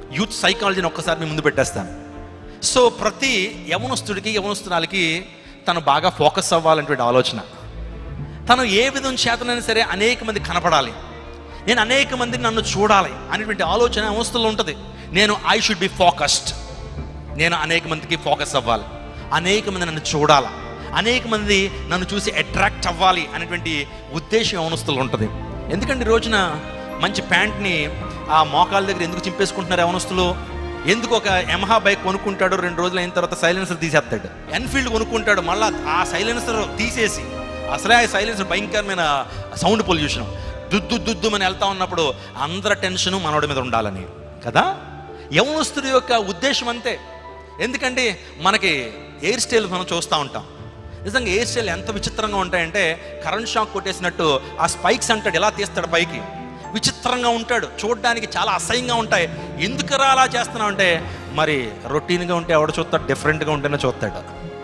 youth సైకాలజీని ఒక్కసారి మీ ముందు పెట్టేస్తాను సో ప్రతి యవనస్తుడికి యవనస్తురాలకి తను బాగా ఫోకస్ అవ్వాలనేటువంటి ఆలోచన తను ఏ విధం చేతనైనా సరే అనేక మంది కనపడాలి నేను అనేక మందిని నన్ను చూడాలి అనేటువంటి ఆలోచన అవస్థలో ఉంటుంది నేను ఐ షుడ్ బి ఫోకస్డ్ నేను అనేక మందికి ఫోకస్ అవ్వాలి అనేక మంది నన్ను చూడాలి అనేక మంది నన్ను చూసి అట్రాక్ట్ అవ్వాలి అనేటువంటి ఉద్దేశం యవనస్తులు ఉంటుంది ఎందుకంటే ఈ రోజున మంచి ప్యాంట్ని ఆ మోకాల దగ్గర ఎందుకు చింపేసుకుంటున్నారు యవనస్తులు ఎందుకు ఒక యమహా బైక్ కొనుక్కుంటాడు రెండు రోజులు అయిన తర్వాత సైలెన్సర్ తీసేస్తాడు ఎన్ఫీల్డ్ కొనుక్కుంటాడు మళ్ళీ ఆ సైలెన్సర్ తీసేసి అసలే ఆ సైలెన్సర్ భయంకరమైన సౌండ్ పొల్యూషన్ దుద్దు దుద్దు అని వెళ్తా ఉన్నప్పుడు అందరి టెన్షన్ మనోడి మీద ఉండాలని కదా యవనస్తుడి యొక్క ఉద్దేశం అంతే ఎందుకంటే మనకి హెయిర్ స్టైల్ మనం చూస్తూ ఉంటాం నిజంగా హెయిర్ స్టైల్ ఎంత విచిత్రంగా ఉంటాయంటే కరెంట్ షాక్ కొట్టేసినట్టు ఆ స్పైక్స్ అంటాడు ఎలా తీస్తాడు పైకి విచిత్రంగా ఉంటాడు చూడడానికి చాలా అసహ్యంగా ఉంటాయి ఎందుకురా అలా చేస్తున్నావు అంటే మరి రొటీన్గా ఉంటే ఎవడు చూస్తాడు డిఫరెంట్గా ఉంటేనే చూస్తాడు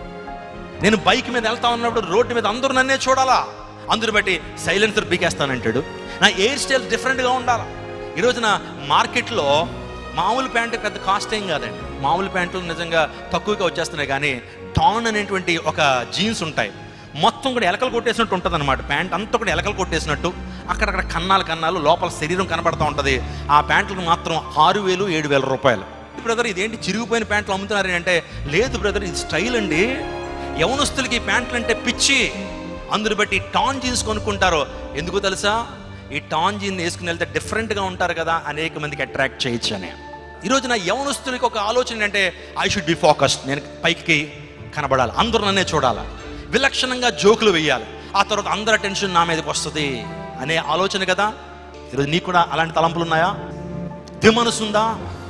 నేను బైక్ మీద వెళ్తా ఉన్నప్పుడు రోడ్డు మీద అందరూ నన్నే చూడాలా అందరు బట్టి సైలెన్సర్ బీకేస్తానంటాడు నా హెయిర్ స్టైల్ డిఫరెంట్గా ఉండాలా ఈరోజున మార్కెట్లో మామూలు ప్యాంటు పెద్ద కాస్ట్ ఏం కాదండి మామూలు ప్యాంట్లు నిజంగా తక్కువగా వచ్చేస్తున్నాయి కానీ టాన్ అనేటువంటి ఒక జీన్స్ ఉంటాయి మొత్తం కూడా ఎలకలు కొట్టేసినట్టు ఉంటుంది అనమాట ప్యాంట్ అంతా కూడా ఎలకలు కొట్టేసినట్టు అక్కడక్కడ కన్నాలు కన్నాలు లోపల శరీరం కనబడతా ఉంటుంది ఆ ప్యాంట్లకు మాత్రం ఆరు వేలు ఏడు వేల రూపాయలు బ్రదర్ ఇదేంటి చిరిగిపోయిన ప్యాంట్లు అమ్ముతున్నారు అంటే లేదు బ్రదర్ ఇది స్టైల్ అండి యవనస్తులకి ఈ ప్యాంట్లు అంటే పిచ్చి అందుని బట్టి టాన్ జీన్స్ కొనుక్కుంటారు ఎందుకు తెలుసా ఈ టాన్ జీన్ వేసుకుని వెళ్తే డిఫరెంట్గా ఉంటారు కదా అనేక మందికి అట్రాక్ట్ చేయొచ్చు అని ఈరోజు నా యవనస్తులకి ఒక ఆలోచన అంటే ఐ షుడ్ బి ఫోకస్డ్ నేను పైకి కనబడాలి అందరూ నన్నే చూడాలి విలక్షణంగా జోకులు వేయాలి ఆ తర్వాత అందరి టెన్షన్ నా మీదకి వస్తుంది అనే ఆలోచన కదా ఈరోజు నీకు కూడా అలాంటి తలంపులు ఉన్నాయా దిమనసు ఉందా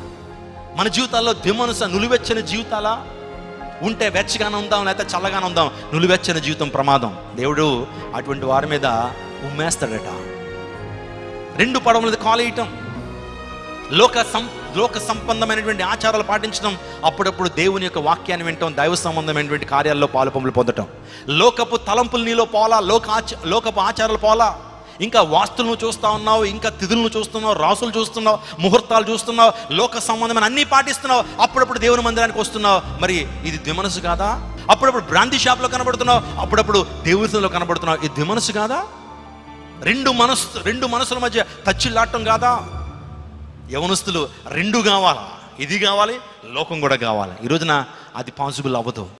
మన జీవితాల్లో దిమనస నులివెచ్చని జీవితాలా ఉంటే వెచ్చగానే ఉందాం లేకపోతే చల్లగానే ఉందాం నులివెచ్చని జీవితం ప్రమాదం దేవుడు అటువంటి వారి మీద ఉమ్మేస్తాడట రెండు పడవల మీద కాలేయటం లోక సం లోక సంబంధమైనటువంటి ఆచారాలు పాటించడం అప్పుడప్పుడు దేవుని యొక్క వాక్యాన్ని వినటం దైవ సంబంధమైనటువంటి కార్యాల్లో పాలు పంపులు పొందటం లోకపు తలంపులు నీలో పోలా లోక ఆచ లోకపు ఆచారాలు పోలా ఇంకా వాస్తులను చూస్తా ఉన్నావు ఇంకా తిథులను చూస్తున్నావు రాసులు చూస్తున్నావు ముహూర్తాలు చూస్తున్నావు లోక సంబంధమైన అన్నీ పాటిస్తున్నావు అప్పుడప్పుడు దేవుని మందిరానికి వస్తున్నావు మరి ఇది దిమనసు కాదా అప్పుడప్పుడు బ్రాంతి షాప్లో కనబడుతున్నావు అప్పుడప్పుడు దేవునిలో కనబడుతున్నావు ఇది దిమనసు కాదా రెండు మనసు రెండు మనసుల మధ్య తచ్చిల్లాటం కాదా యవనస్తులు రెండు కావాలా ఇది కావాలి లోకం కూడా కావాలి ఈ రోజున అది పాసిబుల్ అవ్వదు